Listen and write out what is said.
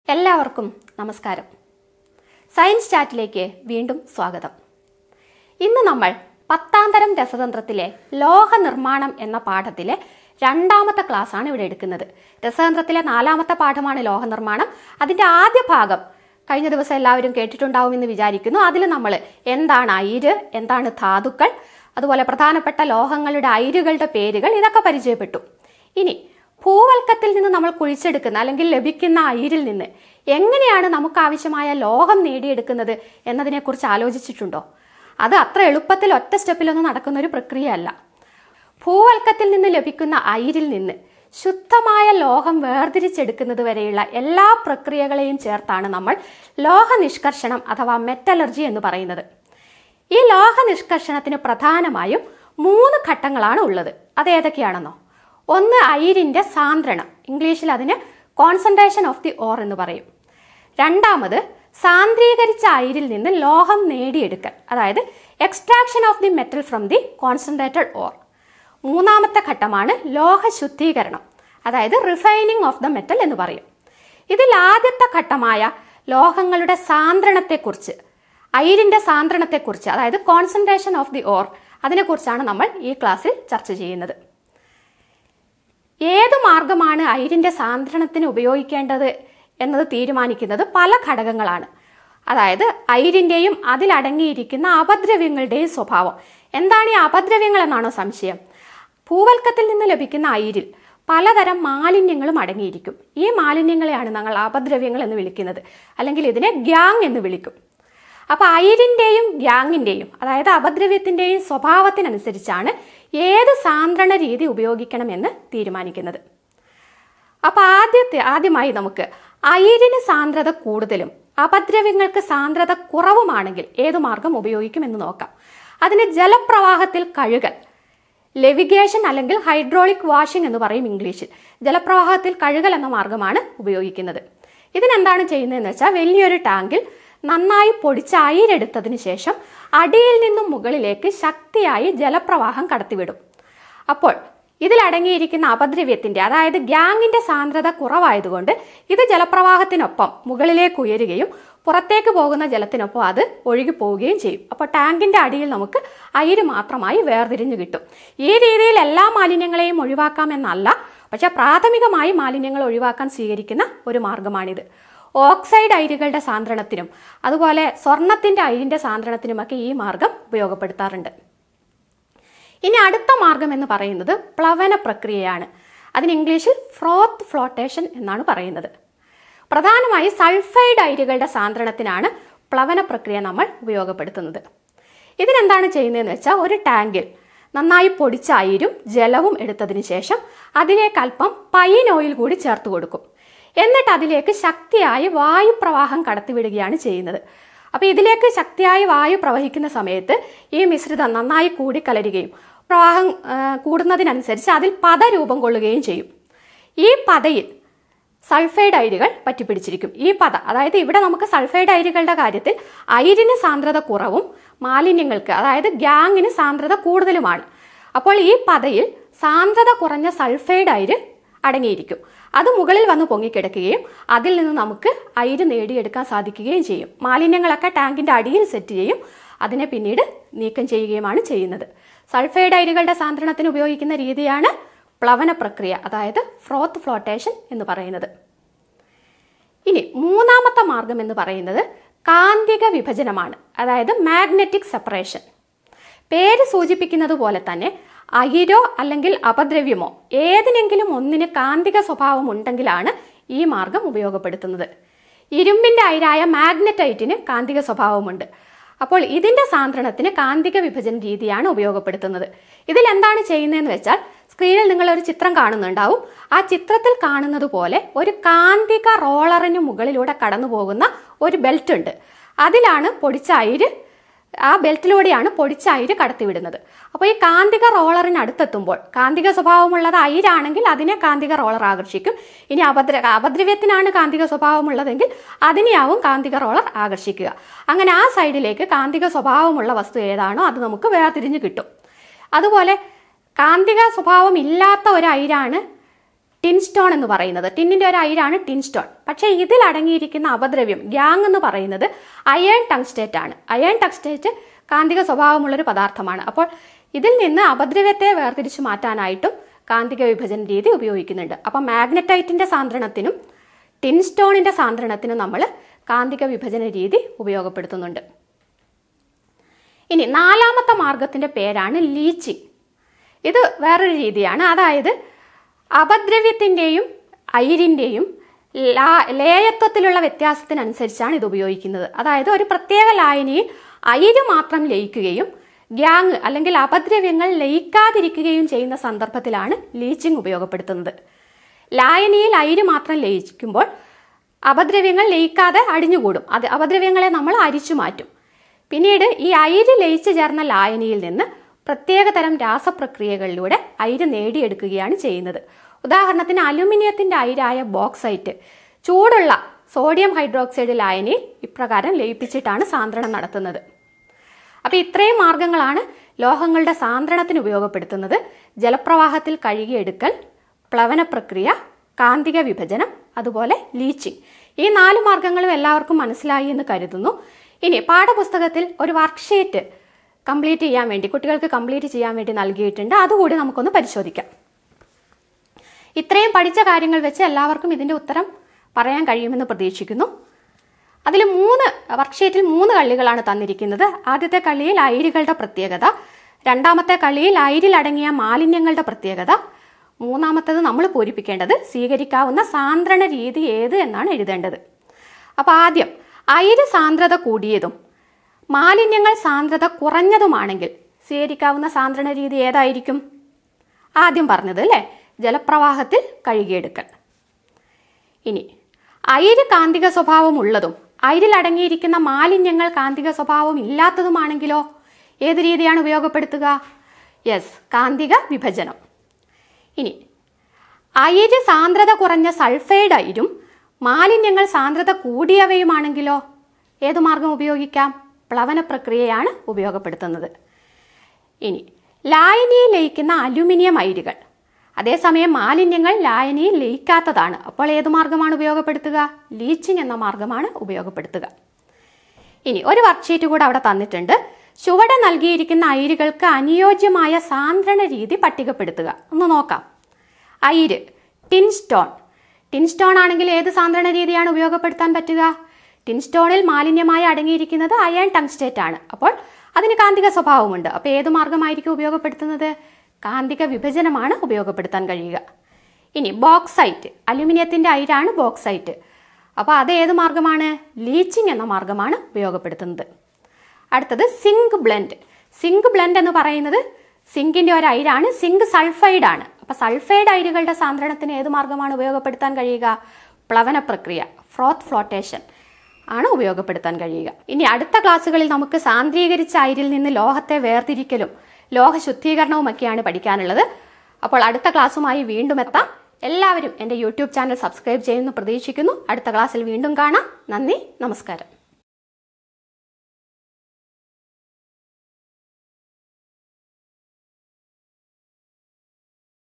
എല്ലാവർക്കും നമസ്കാരം സയൻസ് ചാറ്റിലേക്ക് വീണ്ടും സ്വാഗതം ഇന്ന് നമ്മൾ പത്താം തരം രസതന്ത്രത്തിലെ ലോഹ നിർമ്മാണം എന്ന പാഠത്തിലെ രണ്ടാമത്തെ ക്ലാസ്സാണ് ഇവിടെ എടുക്കുന്നത് രസതന്ത്രത്തിലെ നാലാമത്തെ പാഠമാണ് ലോഹ നിർമ്മാണം അതിൻ്റെ ആദ്യ ഭാഗം കഴിഞ്ഞ ദിവസം എല്ലാവരും കേട്ടിട്ടുണ്ടാവുമെന്ന് വിചാരിക്കുന്നു അതിൽ നമ്മൾ എന്താണ് അയിര് എന്താണ് ധാതുക്കൾ അതുപോലെ പ്രധാനപ്പെട്ട ലോഹങ്ങളുടെ അയിരുകളുടെ പേരുകൾ ഇതൊക്കെ പരിചയപ്പെട്ടു ഇനി ഭൂവൽക്കത്തിൽ നിന്ന് നമ്മൾ കുഴിച്ചെടുക്കുന്ന അല്ലെങ്കിൽ ലഭിക്കുന്ന അയിരിൽ നിന്ന് എങ്ങനെയാണ് നമുക്ക് ആവശ്യമായ ലോഹം നേടിയെടുക്കുന്നത് എന്നതിനെക്കുറിച്ച് ആലോചിച്ചിട്ടുണ്ടോ അത് അത്ര എളുപ്പത്തിൽ ഒറ്റ സ്റ്റെപ്പിലൊന്നും നടക്കുന്ന ഒരു പ്രക്രിയയല്ല ഭൂവൽക്കത്തിൽ നിന്ന് ലഭിക്കുന്ന അയിരിൽ നിന്ന് ശുദ്ധമായ ലോഹം വേർതിരിച്ചെടുക്കുന്നത് വരെയുള്ള എല്ലാ പ്രക്രിയകളെയും ചേർത്താണ് നമ്മൾ ലോഹ നിഷ്കർഷണം അഥവാ മെറ്റലർജി എന്ന് പറയുന്നത് ഈ ലോഹ നിഷ്കർഷണത്തിന് പ്രധാനമായും മൂന്ന് ഘട്ടങ്ങളാണ് ഉള്ളത് അത് ഏതൊക്കെയാണെന്നോ ഒന്ന് അയിരിന്റെ സാന്ദ്രണം ഇംഗ്ലീഷിൽ അതിന് കോൺസെൻട്രേഷൻ ഓഫ് ദി ഓർ എന്ന് പറയും രണ്ടാമത് സാന്ദ്രീകരിച്ച അയിരിൽ നിന്ന് ലോഹം നേടിയെടുക്കൽ അതായത് extraction of the metal from the concentrated ore മൂന്നാമത്തെ ഘട്ടമാണ് ലോഹ ശുദ്ധീകരണം അതായത് റിഫൈനിങ് ഓഫ് ദ മെറ്റൽ എന്ന് പറയും ഇതിൽ ആദ്യത്തെ ഘട്ടമായ ലോഹങ്ങളുടെ സാന്ദ്രണത്തെക്കുറിച്ച് അയിരിന്റെ സാന്ദ്രണത്തെക്കുറിച്ച് അതായത് കോൺസെൻട്രേഷൻ ഓഫ് ദി ഓർ അതിനെക്കുറിച്ചാണ് നമ്മൾ ഈ ക്ലാസ്സിൽ ചർച്ച ചെയ്യുന്നത് ഏത് മാർഗമാണ് അയിരിന്റെ സാന്ദ്രണത്തിന് ഉപയോഗിക്കേണ്ടത് എന്നത് തീരുമാനിക്കുന്നത് പല ഘടകങ്ങളാണ് അതായത് അയിരിന്റെയും അതിലടങ്ങിയിരിക്കുന്ന അപദ്രവ്യങ്ങളുടെയും സ്വഭാവം എന്താണ് ഈ അപദ്രവ്യങ്ങൾ എന്നാണോ സംശയം ഭൂവൽക്കത്തിൽ നിന്ന് ലഭിക്കുന്ന അയിരിൽ പലതരം മാലിന്യങ്ങളും അടങ്ങിയിരിക്കും ഈ മാലിന്യങ്ങളെയാണ് ഞങ്ങൾ അപദ്രവ്യങ്ങൾ എന്ന് വിളിക്കുന്നത് അല്ലെങ്കിൽ ഇതിനെ ഗ്യാങ് എന്ന് വിളിക്കും അപ്പൊ അയിരിന്റെയും ഗ്യാങ്ങിന്റെയും അതായത് അപദ്രവ്യത്തിന്റെയും സ്വഭാവത്തിനനുസരിച്ചാണ് ഏത് സാന്ദ്രണ രീതി ഉപയോഗിക്കണമെന്ന് തീരുമാനിക്കുന്നത് അപ്പൊ ആദ്യത്തെ ആദ്യമായി നമുക്ക് അയിരിന് സാന്ദ്രത കൂടുതലും അപദ്രവ്യങ്ങൾക്ക് സാന്ദ്രത കുറവുമാണെങ്കിൽ ഏതു മാർഗം ഉപയോഗിക്കുമെന്ന് നോക്കാം അതിന് ജലപ്രവാഹത്തിൽ കഴുകൽ ലെവിഗേഷൻ അല്ലെങ്കിൽ ഹൈഡ്രോളിക് വാഷിംഗ് എന്ന് പറയും ഇംഗ്ലീഷിൽ ജലപ്രവാഹത്തിൽ കഴുകൽ എന്ന മാർഗമാണ് ഉപയോഗിക്കുന്നത് ഇതിനെന്താണ് ചെയ്യുന്നതെന്ന് വെച്ചാൽ വലിയൊരു ടാങ്കിൽ നന്നായി പൊടിച്ച അയിരെടുത്തതിന് ശേഷം അടിയിൽ നിന്നും മുകളിലേക്ക് ശക്തിയായി ജലപ്രവാഹം കടത്തിവിടും അപ്പോൾ ഇതിലടങ്ങിയിരിക്കുന്ന അപദ്രവ്യത്തിന്റെ അതായത് ഗ്യാങ്ങിന്റെ സാന്ദ്രത കുറവായതുകൊണ്ട് ഇത് ജലപ്രവാഹത്തിനൊപ്പം മുകളിലേക്ക് ഉയരുകയും പുറത്തേക്ക് പോകുന്ന ജലത്തിനൊപ്പം അത് ഒഴുകി പോവുകയും ചെയ്യും അപ്പോൾ ടാങ്കിന്റെ അടിയിൽ നമുക്ക് അയിര് മാത്രമായി വേർതിരിഞ്ഞു കിട്ടും ഈ രീതിയിൽ എല്ലാ മാലിന്യങ്ങളെയും ഒഴിവാക്കാമെന്നല്ല പക്ഷെ പ്രാഥമികമായി മാലിന്യങ്ങൾ ഒഴിവാക്കാൻ സ്വീകരിക്കുന്ന ഒരു മാർഗമാണിത് ഓക്സൈഡ് അയിരുകളുടെ സാന്ദ്രണത്തിനും അതുപോലെ സ്വർണത്തിന്റെ അയിരിന്റെ സാന്ദ്രണത്തിനുമൊക്കെ ഈ മാർഗം ഉപയോഗപ്പെടുത്താറുണ്ട് ഇനി അടുത്ത മാർഗം എന്ന് പറയുന്നത് പ്ലവന പ്രക്രിയയാണ് അതിന് ഇംഗ്ലീഷിൽ ഫ്രോത്ത് ഫ്ലോട്ടേഷൻ എന്നാണ് പറയുന്നത് പ്രധാനമായി സൾഫൈഡ് അയിരുകളുടെ സാന്ദ്രണത്തിനാണ് പ്ലവന പ്രക്രിയ നമ്മൾ ഉപയോഗപ്പെടുത്തുന്നത് ഇതിനെന്താണ് ചെയ്യുന്നതെന്ന് വെച്ചാൽ ഒരു ടാങ്കിൽ നന്നായി പൊടിച്ച അയിരും ജലവും എടുത്തതിന് ശേഷം അതിലേക്ക് അല്പം പൈൻ ഓയിൽ കൂടി ചേർത്ത് കൊടുക്കും എന്നിട്ട് അതിലേക്ക് ശക്തിയായി വായുപ്രവാഹം കടത്തിവിടുകയാണ് ചെയ്യുന്നത് അപ്പോൾ ഇതിലേക്ക് ശക്തിയായി വായു പ്രവഹിക്കുന്ന സമയത്ത് ഈ മിശ്രിതം നന്നായി കൂടിക്കലരുകയും പ്രവാഹം ആ, കൂടുന്നതിനനുസരിച്ച് അതിൽ പത രൂപം കൊള്ളുകയും ചെയ്യും ഈ പതയിൽ സൾഫൈഡ് അയിരുകൾ പറ്റിപ്പിടിച്ചിരിക്കും ഈ പത അതായത് ഇവിടെ നമുക്ക് സൾഫൈഡ് അയിരുകളുടെ കാര്യത്തിൽ അയിരിന് സാന്ദ്രത കുറവും മാലിന്യങ്ങൾക്ക് അതായത് ഗ്യാങ്ങിന് സാന്ദ്രത കൂടുതലുമാണ് അപ്പോൾ ഈ പതയിൽ സാന്ദ്രത കുറഞ്ഞ സൾഫൈഡ് അയിര് അടങ്ങിയിരിക്കും അത് മുകളിൽ വന്ന് പൊങ്ങിക്കിടക്കുകയും അതിൽ നിന്ന് നമുക്ക് അയിര് നേടിയെടുക്കാൻ സാധിക്കുകയും ചെയ്യും മാലിന്യങ്ങളൊക്കെ ടാങ്കിന്റെ അടിയിൽ സെറ്റ് ചെയ്യും അതിനെ പിന്നീട് നീക്കം ചെയ്യുകയുമാണ് ചെയ്യുന്നത് സൾഫൈഡ് അയിരുകളുടെ സാന്ദ്രണത്തിന് ഉപയോഗിക്കുന്ന രീതിയാണ് പ്ലവന പ്രക്രിയ അതായത് ഫ്രോത്ത് ഫ്ലോട്ടേഷൻ എന്ന് പറയുന്നത് ഇനി മൂന്നാമത്തെ മാർഗം എന്ന് പറയുന്നത് കാന്തിക വിഭജനമാണ് അതായത് മാഗ്നറ്റിക് സെപ്പറേഷൻ പേര് സൂചിപ്പിക്കുന്നത് പോലെ തന്നെ അയിരോ അല്ലെങ്കിൽ അപദ്രവ്യമോ ഏതിനെങ്കിലും ഒന്നിന് കാന്തിക സ്വഭാവം ഉണ്ടെങ്കിലാണ് ഈ മാർഗം ഉപയോഗപ്പെടുത്തുന്നത് ഇരുമ്പിന്റെ അയിരായ മാഗ്നറ്റൈറ്റിന് കാന്തിക സ്വഭാവമുണ്ട് അപ്പോൾ ഇതിന്റെ സാന്ദ്രണത്തിന് കാന്തിക വിഭജന രീതിയാണ് ഉപയോഗപ്പെടുത്തുന്നത് ഇതിൽ എന്താണ് ചെയ്യുന്നതെന്ന് വെച്ചാൽ സ്ക്രീനിൽ നിങ്ങൾ ഒരു ചിത്രം കാണുന്നുണ്ടാവും ആ ചിത്രത്തിൽ കാണുന്നത് പോലെ ഒരു കാന്തിക റോളറിന് മുകളിലൂടെ കടന്നു പോകുന്ന ഒരു ബെൽറ്റ് ഉണ്ട് അതിലാണ് പൊടിച്ച അയിര് ആ ബെൽറ്റിലൂടെയാണ് പൊടിച്ച അയിര് കടത്തിവിടുന്നത് അപ്പോൾ ഈ കാന്തിക റോളറിന് അടുത്തെത്തുമ്പോൾ കാന്തിക സ്വഭാവമുള്ളത് അയിരാണെങ്കിൽ അതിനെ കാന്തിക റോളർ ആകർഷിക്കും ഇനി അഭദ്ര അഭദ്രവ്യത്തിനാണ് കാന്തിക സ്വഭാവമുള്ളതെങ്കിൽ അതിനെയാവും കാന്തിക റോളർ ആകർഷിക്കുക അങ്ങനെ ആ സൈഡിലേക്ക് കാന്തിക സ്വഭാവമുള്ള വസ്തു ഏതാണോ അത് നമുക്ക് വേർതിരിഞ്ഞ് കിട്ടും അതുപോലെ കാന്തിക സ്വഭാവം ഇല്ലാത്ത ഒരു അയിരാണ് ടിൻ സ്റ്റോൺ എന്ന് പറയുന്നത് ടിന്നിന്റെ ഒരു അയിരാണ് ടിൻ സ്റ്റോൺ പക്ഷേ ഇതിൽ അടങ്ങിയിരിക്കുന്ന അപദ്രവ്യം ഗ്യാങ് എന്ന് പറയുന്നത് അയേൺ ടങ്സ്റ്റേറ്റ് ആണ് അയേൺ ടങ്സ്റ്റേറ്റ് കാന്തിക സ്വഭാവമുള്ളൊരു പദാർത്ഥമാണ് അപ്പോൾ ഇതിൽ നിന്ന് അപദ്രവ്യത്തെ വേർതിരിച്ചു മാറ്റാനായിട്ടും കാന്തിക വിഭജന രീതി ഉപയോഗിക്കുന്നുണ്ട് അപ്പം മാഗ്നറ്റൈറ്റിന്റെ സാന്ദ്രണത്തിനും ടിൻ സ്റ്റോണിന്റെ സാന്ദ്രണത്തിനും നമ്മൾ കാന്തിക വിഭജന രീതി ഉപയോഗപ്പെടുത്തുന്നുണ്ട് ഇനി നാലാമത്തെ മാർഗത്തിന്റെ പേരാണ് ലീച്ചിങ് ഇത് വേറൊരു രീതിയാണ് അതായത് അപദ്രവ്യത്തിൻ്റെയും അയിരിൻ്റെയും ലേയത്വത്തിലുള്ള വ്യത്യാസത്തിനനുസരിച്ചാണ് ഇത് ഉപയോഗിക്കുന്നത് അതായത് ഒരു പ്രത്യേക ലായനിയിൽ അയിര് മാത്രം ലയിക്കുകയും ഗ്യാങ് അല്ലെങ്കിൽ അപദ്രവ്യങ്ങൾ ലയിക്കാതിരിക്കുകയും ചെയ്യുന്ന സന്ദർഭത്തിലാണ് ലീച്ചിങ് ഉപയോഗപ്പെടുത്തുന്നത് ലായനിയിൽ അയിര് മാത്രം ലയിക്കുമ്പോൾ അപദ്രവ്യങ്ങൾ ലയിക്കാതെ അടിഞ്ഞുകൂടും അത് അപദ്രവ്യങ്ങളെ നമ്മൾ അരിച്ചു മാറ്റും പിന്നീട് ഈ അയിര് ലയിച്ചു ചേർന്ന ലായനിയിൽ നിന്ന് പ്രത്യേകതരം രാസപ്രക്രിയകളിലൂടെ അയിര് നേടിയെടുക്കുകയാണ് ചെയ്യുന്നത് ഉദാഹരണത്തിന് അലുമിനിയത്തിന്റെ അയിരായ ബോക്സൈറ്റ് ചൂടുള്ള സോഡിയം ഹൈഡ്രോക്സൈഡ് ലായനിയിൽ ഇപ്രകാരം ലയിപ്പിച്ചിട്ടാണ് സാന്ദ്രണം നടത്തുന്നത് അപ്പോൾ ഇത്രയും മാർഗങ്ങളാണ് ലോഹങ്ങളുടെ സാന്ദ്രണത്തിന് ഉപയോഗപ്പെടുത്തുന്നത് ജലപ്രവാഹത്തിൽ കഴുകിയെടുക്കൽ പ്ലവന പ്രക്രിയ കാന്തിക വിഭജനം അതുപോലെ ലീച്ചിങ് ഈ നാല് മാർഗങ്ങളും എല്ലാവർക്കും മനസ്സിലായി എന്ന് കരുതുന്നു ഇനി പാഠപുസ്തകത്തിൽ ഒരു വർക്ക്ഷീറ്റ് കംപ്ലീറ്റ് ചെയ്യാൻ വേണ്ടി കുട്ടികൾക്ക് കംപ്ലീറ്റ് ചെയ്യാൻ വേണ്ടി നൽകിയിട്ടുണ്ട് അതുകൂടി നമുക്കൊന്ന് പരിശോധിക്കാം ഇത്രയും പഠിച്ച കാര്യങ്ങൾ വെച്ച് എല്ലാവർക്കും ഇതിൻ്റെ ഉത്തരം പറയാൻ കഴിയുമെന്ന് പ്രതീക്ഷിക്കുന്നു അതിൽ മൂന്ന് വർക്ക്ഷീറ്റിൽ മൂന്ന് കള്ളികളാണ് തന്നിരിക്കുന്നത് ആദ്യത്തെ കള്ളിയിൽ അയിരുകളുടെ പ്രത്യേകത രണ്ടാമത്തെ കള്ളിയിൽ അയിരിൽ അടങ്ങിയ മാലിന്യങ്ങളുടെ പ്രത്യേകത മൂന്നാമത്തേത് നമ്മൾ പൂരിപ്പിക്കേണ്ടത് സ്വീകരിക്കാവുന്ന സാന്ദ്രണ രീതി ഏത് എന്നാണ് എഴുതേണ്ടത് അപ്പോൾ ആദ്യം അയിര് സാന്ദ്രത കൂടിയതും മാലിന്യങ്ങൾ സാന്ദ്രത കുറഞ്ഞതുമാണെങ്കിൽ സ്വീകരിക്കാവുന്ന സാന്ദ്രണ രീതി ഏതായിരിക്കും ആദ്യം പറഞ്ഞത് അല്ലേ ജലപ്രവാഹത്തിൽ കഴുകിയെടുക്കൽ ഇനി അയിര് കാന്തിക സ്വഭാവമുള്ളതും അയിരിൽ അടങ്ങിയിരിക്കുന്ന മാലിന്യങ്ങൾ കാന്തിക സ്വഭാവം ഇല്ലാത്തതുമാണെങ്കിലോ ഏത് രീതിയാണ് ഉപയോഗപ്പെടുത്തുക യെസ് കാന്തിക വിഭജനം ഇനി അയിര് സാന്ദ്രത കുറഞ്ഞ സൾഫൈഡ് അയിരും മാലിന്യങ്ങൾ സാന്ദ്രത കൂടിയവയുമാണെങ്കിലോ ഏതു മാർഗം ഉപയോഗിക്കാം പ്ലവന പ്രക്രിയയാണ് ഉപയോഗപ്പെടുത്തുന്നത് ഇനി ലായനിയിൽ ലയിക്കുന്ന അലുമിനിയം അയിരുകൾ അതേസമയം മാലിന്യങ്ങൾ ലായനിയിൽ ലയിക്കാത്തതാണ് അപ്പോൾ ഏതു മാർഗമാണ് ഉപയോഗപ്പെടുത്തുക ലീച്ചിങ് എന്ന മാർഗമാണ് ഉപയോഗപ്പെടുത്തുക ഇനി ഒരു വർക്ക്ഷീറ്റ് കൂടെ അവിടെ തന്നിട്ടുണ്ട് ചുവടെ നൽകിയിരിക്കുന്ന അയിരുകൾക്ക് അനുയോജ്യമായ സാന്ദ്രണ രീതി പട്ടികപ്പെടുത്തുക ഒന്ന് നോക്കാം അയിര് ടിൻ സ്റ്റോൺ ടിൻ സ്റ്റോൺ ആണെങ്കിൽ ഏത് സാന്ദ്രണ രീതിയാണ് ഉപയോഗപ്പെടുത്താൻ പറ്റുക ടിൻ സ്റ്റോണിൽ മാലിന്യമായി അടങ്ങിയിരിക്കുന്നത് അയൺ ടങ്സ്റ്റേറ്റ് ആണ് അപ്പോൾ അതിന് കാന്തിക സ്വഭാവമുണ്ട് അപ്പോൾ ഏത് മാർഗമായിരിക്കും ഉപയോഗപ്പെടുത്തുന്നത് കാന്തിക വിഭജനമാണ് ഉപയോഗപ്പെടുത്താൻ കഴിയുക ഇനി ബോക്സൈറ്റ് അലുമിനിയത്തിന്റെ അയിരാണ് ബോക്സൈറ്റ് അപ്പോൾ അത് ഏത് മാർഗമാണ് ലീച്ചിങ് എന്ന മാർഗമാണ് ഉപയോഗപ്പെടുത്തുന്നത് അടുത്തത് സിങ്ക് ബ്ലെൻഡ് സിങ്ക് ബ്ലെൻഡ് എന്ന് പറയുന്നത് സിങ്കിന്റെ ഒരു അയിരാണ് സിങ്ക് സൾഫൈഡ് ആണ് അപ്പൊ സൾഫൈഡ് അയിരുകളുടെ സാന്ദ്രണത്തിന് ഏത് മാർഗമാണ് ഉപയോഗപ്പെടുത്താൻ കഴിയുക പ്ലവന പ്രക്രിയ ഫ്രോത്ത് ഫ്ലോട്ടേഷൻ ആണ് ഉപയോഗപ്പെടുത്താൻ കഴിയുക ഇനി അടുത്ത ക്ലാസ്സുകളിൽ നമുക്ക് സാന്ദ്രീകരിച്ച അയിരിൽ നിന്ന് ലോഹത്തെ വേർതിരിക്കലും ലോഹ ശുദ്ധീകരണവുമൊക്കെയാണ് പഠിക്കാനുള്ളത് അപ്പോൾ അടുത്ത ക്ലാസ്സുമായി വീണ്ടും എത്താം എല്ലാവരും എൻ്റെ യൂട്യൂബ് ചാനൽ സബ്സ്ക്രൈബ് ചെയ്യുന്നു പ്രതീക്ഷിക്കുന്നു അടുത്ത ക്ലാസ്സിൽ വീണ്ടും കാണാം നന്ദി നമസ്കാരം